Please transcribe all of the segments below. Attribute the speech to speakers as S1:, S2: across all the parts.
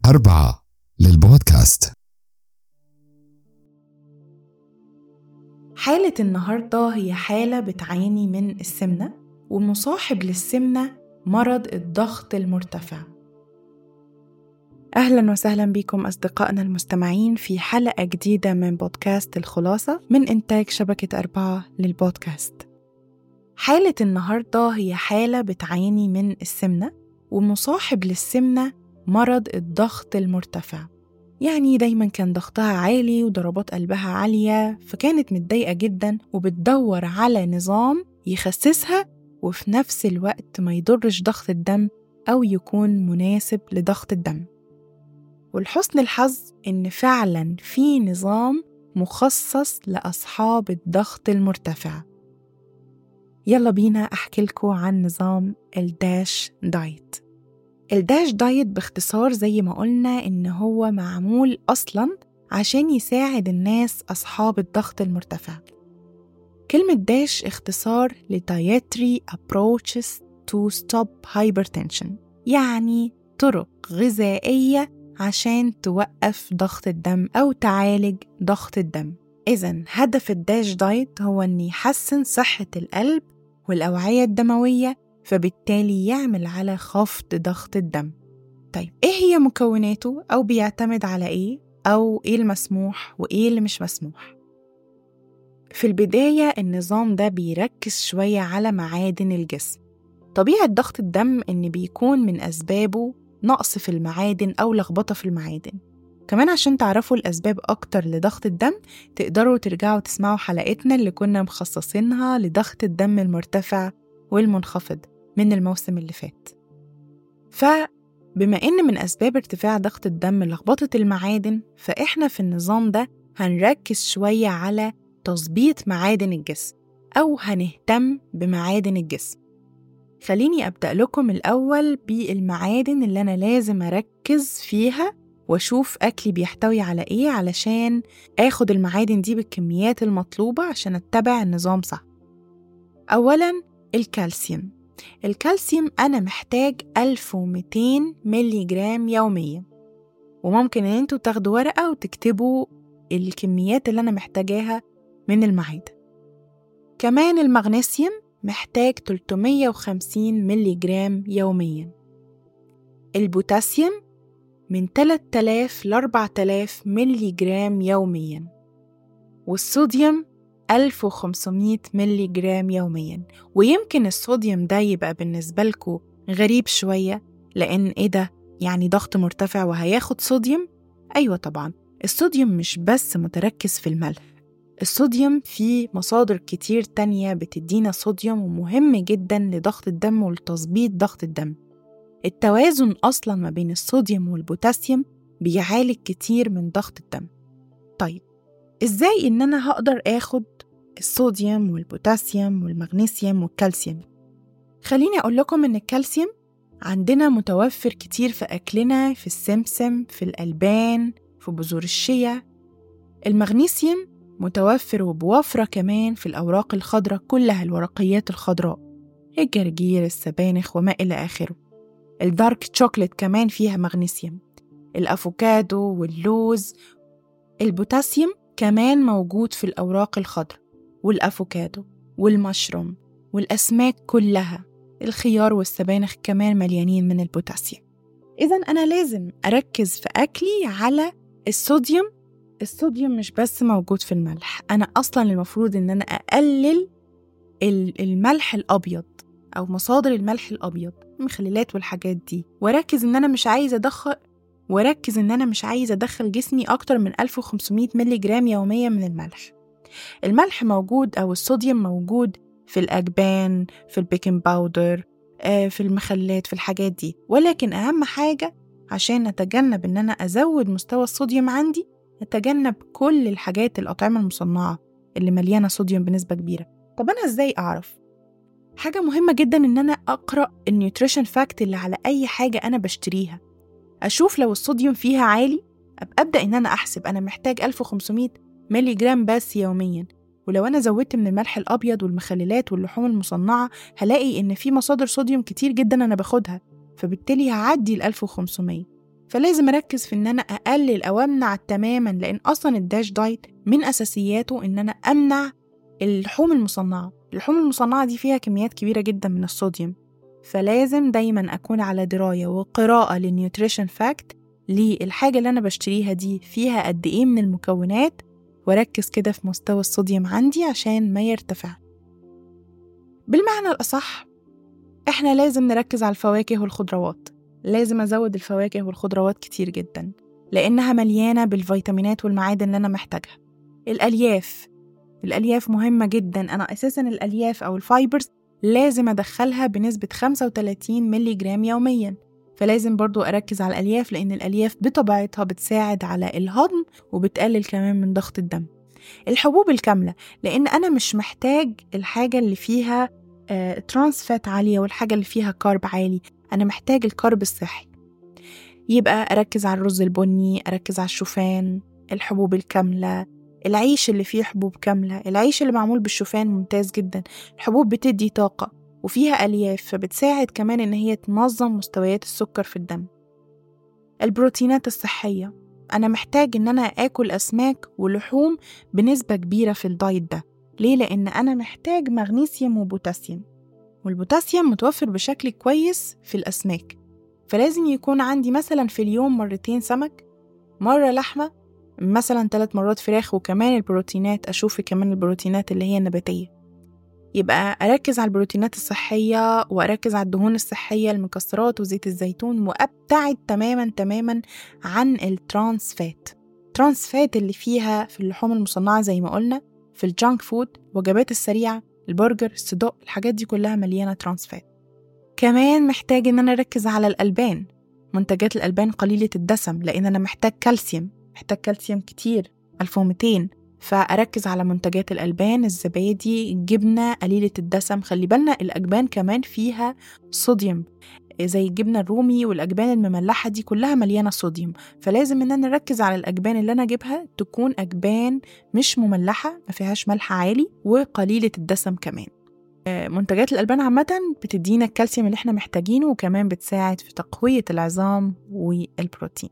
S1: أربعة للبودكاست
S2: حالة النهاردة هي حالة بتعاني من السمنة ومصاحب للسمنة مرض الضغط المرتفع أهلا وسهلا بكم أصدقائنا المستمعين في حلقة جديدة من بودكاست الخلاصة من إنتاج شبكة أربعة للبودكاست حالة النهاردة هي حالة بتعاني من السمنة ومصاحب للسمنة مرض الضغط المرتفع يعني دايما كان ضغطها عالي وضربات قلبها عالية فكانت متضايقة جدا وبتدور على نظام يخسسها وفي نفس الوقت ما يضرش ضغط الدم أو يكون مناسب لضغط الدم ولحسن الحظ إن فعلا في نظام مخصص لأصحاب الضغط المرتفع يلا بينا أحكي لكم عن نظام الداش دايت الداش دايت باختصار زي ما قلنا إن هو معمول أصلا عشان يساعد الناس أصحاب الضغط المرتفع كلمة داش اختصار ل Dietary Approaches to Stop Hypertension يعني طرق غذائية عشان توقف ضغط الدم أو تعالج ضغط الدم إذا هدف الداش دايت هو أن يحسن صحة القلب والأوعية الدموية فبالتالي يعمل على خفض ضغط الدم طيب إيه هي مكوناته أو بيعتمد على إيه أو إيه المسموح وإيه اللي مش مسموح في البداية النظام ده بيركز شوية على معادن الجسم طبيعة ضغط الدم إن بيكون من أسبابه نقص في المعادن أو لخبطة في المعادن كمان عشان تعرفوا الأسباب أكتر لضغط الدم تقدروا ترجعوا تسمعوا حلقتنا اللي كنا مخصصينها لضغط الدم المرتفع والمنخفض من الموسم اللي فات فبما إن من أسباب ارتفاع ضغط الدم لخبطة المعادن فإحنا في النظام ده هنركز شوية على تظبيط معادن الجسم أو هنهتم بمعادن الجسم خليني أبدأ لكم الأول بالمعادن اللي أنا لازم أركز فيها وأشوف أكلي بيحتوي على إيه علشان آخد المعادن دي بالكميات المطلوبة عشان أتبع النظام صح أولاً الكالسيوم الكالسيوم أنا محتاج 1200 ملي جرام يوميا وممكن إن انتوا تاخدوا ورقة وتكتبوا الكميات اللي أنا محتاجاها من المعادن كمان المغنيسيوم محتاج 350 ملي جرام يوميا البوتاسيوم من 3000 ل 4000 ملي جرام يوميا والصوديوم 1500 ملي جرام يوميا ويمكن الصوديوم ده يبقى بالنسبة لكم غريب شوية لأن إيه ده يعني ضغط مرتفع وهياخد صوديوم؟ أيوة طبعا الصوديوم مش بس متركز في الملح الصوديوم فيه مصادر كتير تانية بتدينا صوديوم ومهم جدا لضغط الدم ولتظبيط ضغط الدم التوازن أصلا ما بين الصوديوم والبوتاسيوم بيعالج كتير من ضغط الدم طيب إزاي إن أنا هقدر آخد الصوديوم والبوتاسيوم والمغنيسيوم والكالسيوم خليني أقول لكم إن الكالسيوم عندنا متوفر كتير في أكلنا في السمسم في الألبان في بذور الشيا المغنيسيوم متوفر وبوفرة كمان في الأوراق الخضراء كلها الورقيات الخضراء الجرجير السبانخ وما إلى آخره الدارك تشوكلت كمان فيها مغنيسيوم الأفوكادو واللوز البوتاسيوم كمان موجود في الأوراق الخضراء والأفوكادو والمشروم والأسماك كلها الخيار والسبانخ كمان مليانين من البوتاسيوم إذا أنا لازم أركز في أكلي على الصوديوم الصوديوم مش بس موجود في الملح أنا أصلا المفروض إن أنا أقلل الملح الأبيض أو مصادر الملح الأبيض المخللات والحاجات دي وأركز إن أنا مش عايزة أدخل وأركز إن أنا مش عايزة أدخل جسمي أكتر من 1500 ملي جرام يوميا من الملح الملح موجود أو الصوديوم موجود في الأجبان في البيكنج باودر في المخلات في الحاجات دي ولكن أهم حاجة عشان نتجنب إن أنا أزود مستوى الصوديوم عندي نتجنب كل الحاجات الأطعمة المصنعة اللي مليانة صوديوم بنسبة كبيرة طب أنا إزاي أعرف؟ حاجة مهمة جدا إن أنا أقرأ النيوتريشن فاكت اللي على أي حاجة أنا بشتريها أشوف لو الصوديوم فيها عالي أبدأ إن أنا أحسب أنا محتاج 1500 ملي جرام بس يوميا ولو أنا زودت من الملح الأبيض والمخللات واللحوم المصنعة هلاقي إن في مصادر صوديوم كتير جدا أنا باخدها فبالتالي هعدي ال 1500 فلازم أركز في إن أنا أقلل أو أمنع تماما لأن أصلا الداش دايت من أساسياته إن أنا أمنع اللحوم المصنعة اللحوم المصنعة دي فيها كميات كبيرة جدا من الصوديوم فلازم دايما أكون على دراية وقراءة للنيوتريشن فاكت للحاجة اللي أنا بشتريها دي فيها قد إيه من المكونات وأركز كده في مستوى الصوديوم عندي عشان ما يرتفع بالمعنى الأصح إحنا لازم نركز على الفواكه والخضروات لازم أزود الفواكه والخضروات كتير جدا لأنها مليانة بالفيتامينات والمعادن اللي أنا محتاجها الألياف الألياف مهمة جدا أنا أساسا الألياف أو الفايبرز لازم أدخلها بنسبة 35 ملي جرام يوميا فلازم برضو أركز على الألياف لأن الألياف بطبيعتها بتساعد على الهضم وبتقلل كمان من ضغط الدم الحبوب الكاملة لأن أنا مش محتاج الحاجة اللي فيها آه ترانس فات عالية والحاجة اللي فيها كارب عالي أنا محتاج الكارب الصحي يبقى أركز على الرز البني أركز على الشوفان الحبوب الكاملة العيش اللي فيه حبوب كاملة العيش اللي معمول بالشوفان ممتاز جدا الحبوب بتدي طاقة وفيها ألياف فبتساعد كمان إن هي تنظم مستويات السكر في الدم البروتينات الصحية أنا محتاج إن أنا آكل أسماك ولحوم بنسبة كبيرة في الدايت ده ليه؟ لأن أنا محتاج مغنيسيوم وبوتاسيوم والبوتاسيوم متوفر بشكل كويس في الأسماك فلازم يكون عندي مثلا في اليوم مرتين سمك مرة لحمة مثلا ثلاث مرات فراخ وكمان البروتينات أشوف كمان البروتينات اللي هي النباتية يبقى أركز على البروتينات الصحية وأركز على الدهون الصحية المكسرات وزيت الزيتون وأبتعد تماما تماما عن الترانس فات ترانس فات اللي فيها في اللحوم المصنعة زي ما قلنا في الجانك فود الوجبات السريعة البرجر الصدق الحاجات دي كلها مليانة ترانس فات كمان محتاج إن أنا أركز على الألبان منتجات الألبان قليلة الدسم لأن أنا محتاج كالسيوم محتاج كالسيوم كتير 1200 فأركز على منتجات الألبان الزبادي الجبنة قليلة الدسم خلي بالنا الأجبان كمان فيها صوديوم زي الجبنة الرومي والأجبان المملحة دي كلها مليانة صوديوم فلازم إن أنا أركز على الأجبان اللي أنا أجيبها تكون أجبان مش مملحة ما فيهاش ملح عالي وقليلة الدسم كمان منتجات الألبان عامة بتدينا الكالسيوم اللي احنا محتاجينه وكمان بتساعد في تقوية العظام والبروتين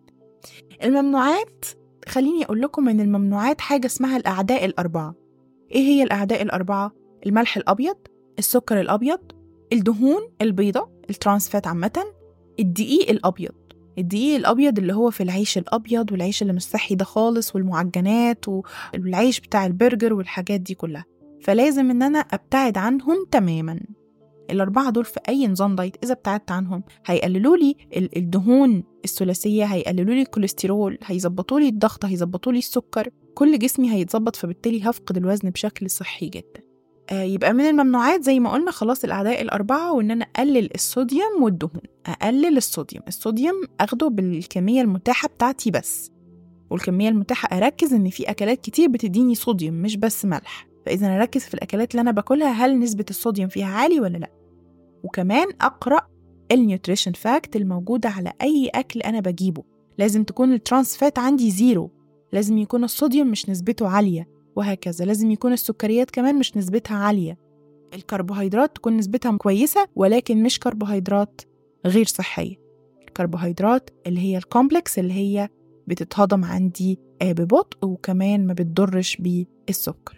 S2: الممنوعات خليني أقول لكم إن الممنوعات حاجة اسمها الأعداء الأربعة إيه هي الأعداء الأربعة؟ الملح الأبيض السكر الأبيض الدهون البيضة الترانسفات عامة الدقيق الأبيض الدقيق الأبيض اللي هو في العيش الأبيض والعيش اللي مش صحي ده خالص والمعجنات والعيش بتاع البرجر والحاجات دي كلها فلازم إن أنا أبتعد عنهم تماما الأربعة دول في أي نظام دايت إذا ابتعدت عنهم هيقللوا لي الدهون الثلاثية هيقللوا لي الكوليسترول هيظبطوا لي الضغط هيظبطوا لي السكر كل جسمي هيتظبط فبالتالي هفقد الوزن بشكل صحي جدا آه يبقى من الممنوعات زي ما قلنا خلاص الأعداء الأربعة وإن أنا أقلل الصوديوم والدهون أقلل الصوديوم الصوديوم أخده بالكمية المتاحة بتاعتي بس والكمية المتاحة أركز إن في أكلات كتير بتديني صوديوم مش بس ملح فإذا أركز في الأكلات اللي أنا باكلها هل نسبة الصوديوم فيها عالي ولا لأ وكمان أقرأ النيوتريشن فاكت الموجودة على أي أكل أنا بجيبه لازم تكون الترانس فات عندي زيرو لازم يكون الصوديوم مش نسبته عالية وهكذا لازم يكون السكريات كمان مش نسبتها عالية الكربوهيدرات تكون نسبتها كويسة ولكن مش كربوهيدرات غير صحية الكربوهيدرات اللي هي الكومبلكس اللي هي بتتهضم عندي ببطء وكمان ما بتضرش بالسكر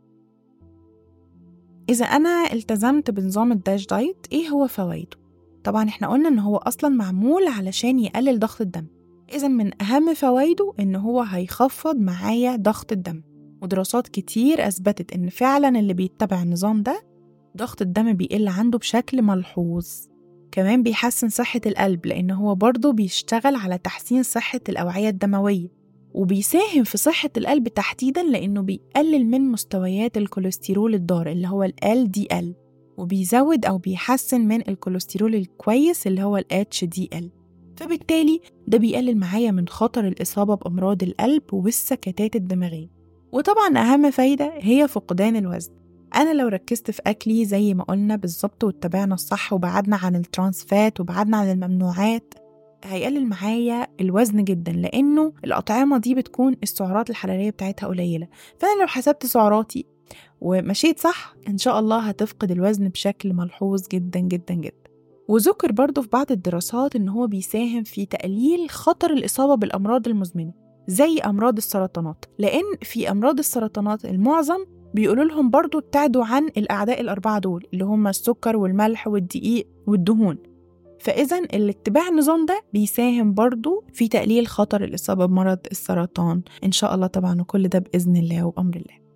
S2: إذا أنا التزمت بنظام الداش دايت إيه هو فوائده؟ طبعا إحنا قلنا إن هو أصلا معمول علشان يقلل ضغط الدم إذا من أهم فوائده إن هو هيخفض معايا ضغط الدم ودراسات كتير أثبتت إن فعلا اللي بيتبع النظام ده ضغط الدم بيقل عنده بشكل ملحوظ كمان بيحسن صحة القلب لأن هو برضه بيشتغل على تحسين صحة الأوعية الدموية وبيساهم في صحة القلب تحديدا لأنه بيقلل من مستويات الكوليسترول الضار اللي هو ال LDL وبيزود أو بيحسن من الكوليسترول الكويس اللي هو ال HDL فبالتالي ده بيقلل معايا من خطر الإصابة بأمراض القلب والسكتات الدماغية وطبعا أهم فايدة هي فقدان الوزن أنا لو ركزت في أكلي زي ما قلنا بالظبط واتبعنا الصح وبعدنا عن الترانس فات وبعدنا عن الممنوعات هيقلل معايا الوزن جدا لأنه الأطعمة دي بتكون السعرات الحرارية بتاعتها قليلة فأنا لو حسبت سعراتي ومشيت صح إن شاء الله هتفقد الوزن بشكل ملحوظ جدا جدا جدا وذكر برضه في بعض الدراسات إن هو بيساهم في تقليل خطر الإصابة بالأمراض المزمنة زي أمراض السرطانات لأن في أمراض السرطانات المعظم بيقولوا لهم برضو ابتعدوا عن الأعداء الأربعة دول اللي هم السكر والملح والدقيق والدهون فإذا الاتباع النظام ده بيساهم برضو في تقليل خطر الإصابة بمرض السرطان إن شاء الله طبعا وكل ده بإذن الله وأمر الله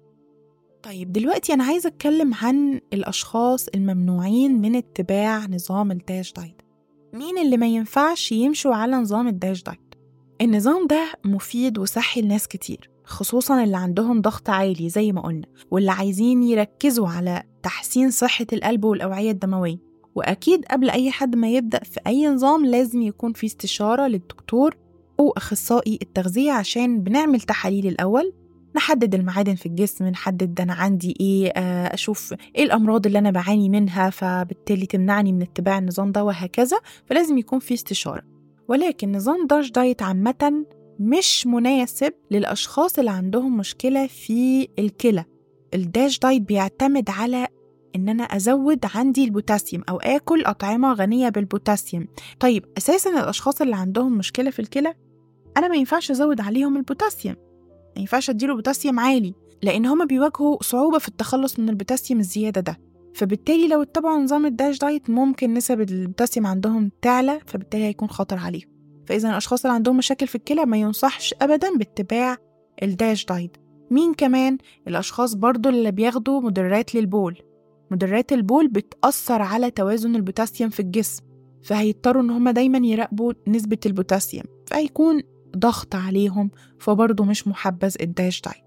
S2: طيب دلوقتي أنا عايزة أتكلم عن الأشخاص الممنوعين من اتباع نظام الداش دايت مين اللي ما ينفعش يمشوا على نظام الداش دايت النظام ده مفيد وصحي لناس كتير خصوصا اللي عندهم ضغط عالي زي ما قلنا واللي عايزين يركزوا على تحسين صحة القلب والأوعية الدموية وأكيد قبل أي حد ما يبدأ في أي نظام لازم يكون في استشارة للدكتور أو أخصائي التغذية عشان بنعمل تحاليل الأول نحدد المعادن في الجسم نحدد ده أنا عندي إيه أشوف إيه الأمراض اللي أنا بعاني منها فبالتالي تمنعني من اتباع النظام ده وهكذا فلازم يكون في استشارة ولكن نظام داش دايت عامة مش مناسب للأشخاص اللي عندهم مشكلة في الكلى الداش دايت بيعتمد على إن أنا أزود عندي البوتاسيوم أو آكل أطعمة غنية بالبوتاسيوم طيب أساسا الأشخاص اللي عندهم مشكلة في الكلى أنا ما ينفعش أزود عليهم البوتاسيوم ما ينفعش أديله بوتاسيوم عالي لأن هما بيواجهوا صعوبة في التخلص من البوتاسيوم الزيادة ده فبالتالي لو اتبعوا نظام الداش دايت ممكن نسب البوتاسيوم عندهم تعلى فبالتالي هيكون خطر عليهم فإذا الأشخاص اللي عندهم مشاكل في الكلى ما ينصحش أبدا باتباع الداش دايت مين كمان الأشخاص برضو اللي بياخدوا مدرات للبول مدرات البول بتأثر على توازن البوتاسيوم في الجسم فهيضطروا إن هما دايما يراقبوا نسبة البوتاسيوم فهيكون ضغط عليهم فبرضه مش محبذ الداش دايت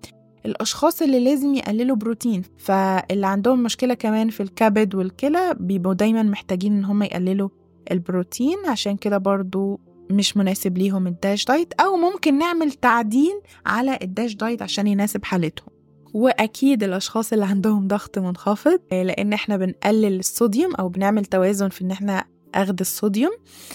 S2: الأشخاص اللي لازم يقللوا بروتين فاللي عندهم مشكلة كمان في الكبد والكلى بيبقوا دايما محتاجين إن هم يقللوا البروتين عشان كده برضو مش مناسب ليهم الداش دايت أو ممكن نعمل تعديل على الداش دايت عشان يناسب حالتهم وأكيد الأشخاص اللي عندهم ضغط منخفض لأن إحنا بنقلل الصوديوم أو بنعمل توازن في إن إحنا أخد الصوديوم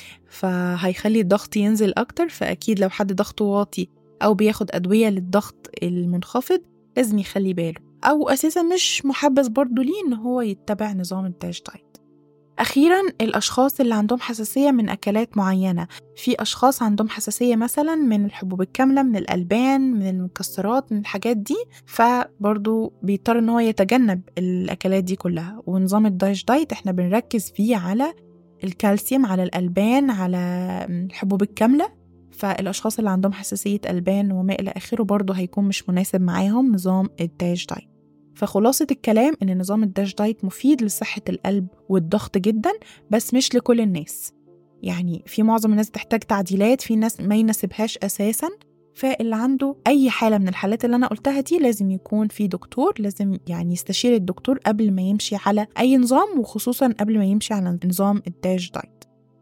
S2: فهيخلي الضغط ينزل أكتر فأكيد لو حد ضغطه واطي أو بياخد أدوية للضغط المنخفض لازم يخلي باله أو أساسا مش محبذ برضه ليه إن هو يتبع نظام الداش دايت أخيرا الأشخاص اللي عندهم حساسية من أكلات معينة في أشخاص عندهم حساسية مثلا من الحبوب الكاملة من الألبان من المكسرات من الحاجات دي فبرضو بيضطر إن هو يتجنب الأكلات دي كلها ونظام الدايش دايت إحنا بنركز فيه على الكالسيوم على الألبان على الحبوب الكاملة فالأشخاص اللي عندهم حساسية ألبان وما إلى آخره برضه هيكون مش مناسب معاهم نظام الداش دايت فخلاصة الكلام إن نظام الداش دايت مفيد لصحة القلب والضغط جدا بس مش لكل الناس يعني في معظم الناس تحتاج تعديلات في ناس ما يناسبهاش أساسا فاللي عنده أي حالة من الحالات اللي أنا قلتها دي لازم يكون في دكتور لازم يعني يستشير الدكتور قبل ما يمشي على أي نظام وخصوصا قبل ما يمشي على نظام الداش دايت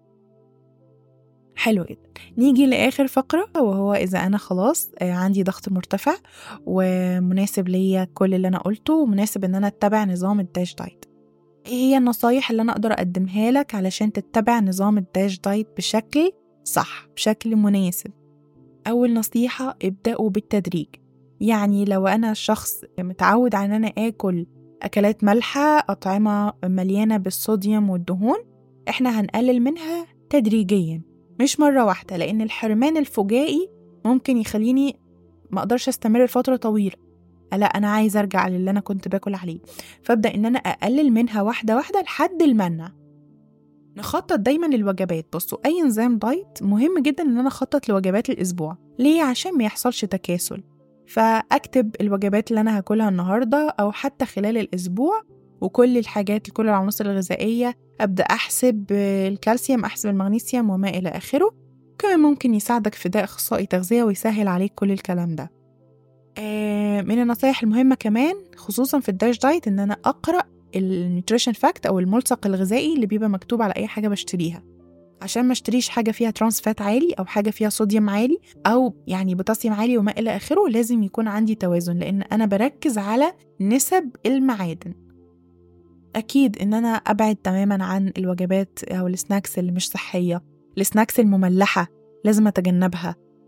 S2: حلو جدا نيجي لآخر فقرة وهو إذا أنا خلاص عندي ضغط مرتفع ومناسب ليا كل اللي أنا قلته ومناسب إن أنا أتبع نظام الداش دايت إيه هي النصايح اللي أنا أقدر أقدمها لك علشان تتبع نظام الداش دايت بشكل صح بشكل مناسب أول نصيحة ابدأوا بالتدريج يعني لو أنا شخص متعود على أن أنا آكل أكلات مالحة أطعمة مليانة بالصوديوم والدهون إحنا هنقلل منها تدريجيا مش مرة واحدة لأن الحرمان الفجائي ممكن يخليني ما أقدرش أستمر لفترة طويلة لا أنا عايز أرجع للي أنا كنت باكل عليه فأبدأ إن أنا أقلل منها واحدة واحدة لحد المنع نخطط دايما للوجبات بصوا أي نظام دايت مهم جدا إن أنا أخطط لوجبات الأسبوع ليه عشان ما يحصلش تكاسل فأكتب الوجبات اللي أنا هاكلها النهاردة أو حتى خلال الأسبوع وكل الحاجات كل العناصر الغذائية أبدأ أحسب الكالسيوم أحسب المغنيسيوم وما إلى آخره كمان ممكن يساعدك في ده أخصائي تغذية ويسهل عليك كل الكلام ده آه من النصايح المهمة كمان خصوصا في الداش دايت إن أنا أقرأ النيوتريشن فاكت أو الملصق الغذائي اللي بيبقى مكتوب على أي حاجة بشتريها عشان ما اشتريش حاجة فيها ترانس فات عالي أو حاجة فيها صوديوم عالي أو يعني بوتاسيوم عالي وما إلى آخره لازم يكون عندي توازن لأن أنا بركز على نسب المعادن أكيد إن أنا أبعد تماما عن الوجبات أو السناكس اللي مش صحية السناكس المملحة لازم أتجنبها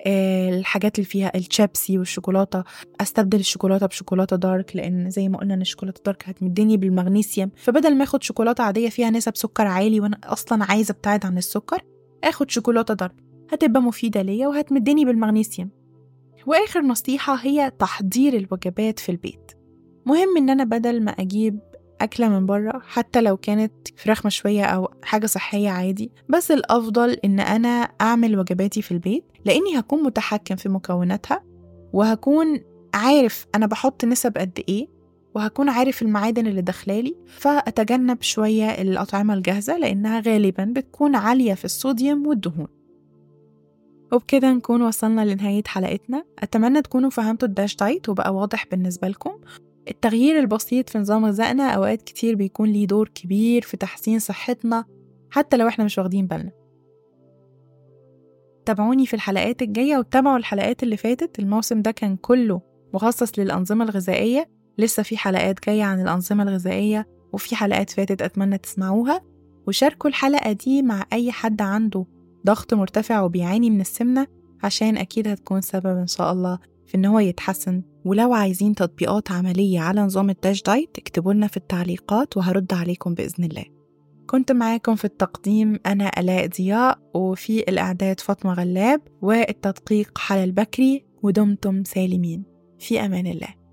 S2: آه، الحاجات اللي فيها الشيبسي والشوكولاتة أستبدل الشوكولاتة بشوكولاتة دارك لأن زي ما قلنا إن الشوكولاتة دارك هتمدني بالمغنيسيوم فبدل ما آخد شوكولاتة عادية فيها نسب سكر عالي وأنا أصلا عايزة أبتعد عن السكر آخد شوكولاتة دارك هتبقى مفيدة ليا وهتمدني بالمغنيسيوم وآخر نصيحة هي تحضير الوجبات في البيت مهم إن أنا بدل ما أجيب أكلة من بره حتى لو كانت فراخ مشوية أو حاجة صحية عادي بس الأفضل إن أنا أعمل وجباتي في البيت لأني هكون متحكم في مكوناتها وهكون عارف أنا بحط نسب قد إيه وهكون عارف المعادن اللي داخلالي فأتجنب شوية الأطعمة الجاهزة لأنها غالبا بتكون عالية في الصوديوم والدهون وبكده نكون وصلنا لنهاية حلقتنا أتمنى تكونوا فهمتوا الداش دايت وبقى واضح بالنسبة لكم التغيير البسيط في نظام غذائنا أوقات كتير بيكون ليه دور كبير في تحسين صحتنا حتى لو احنا مش واخدين بالنا تابعوني في الحلقات الجاية وتابعوا الحلقات اللي فاتت الموسم ده كان كله مخصص للأنظمة الغذائية لسه في حلقات جاية عن الأنظمة الغذائية وفي حلقات فاتت أتمنى تسمعوها وشاركوا الحلقة دي مع أي حد عنده ضغط مرتفع وبيعاني من السمنة عشان أكيد هتكون سبب إن شاء الله في إن هو يتحسن ولو عايزين تطبيقات عملية على نظام الداش دايت اكتبوا لنا في التعليقات وهرد عليكم بإذن الله كنت معاكم في التقديم أنا ألاء ضياء وفي الإعداد فاطمة غلاب والتدقيق حلا البكري ودمتم سالمين في أمان الله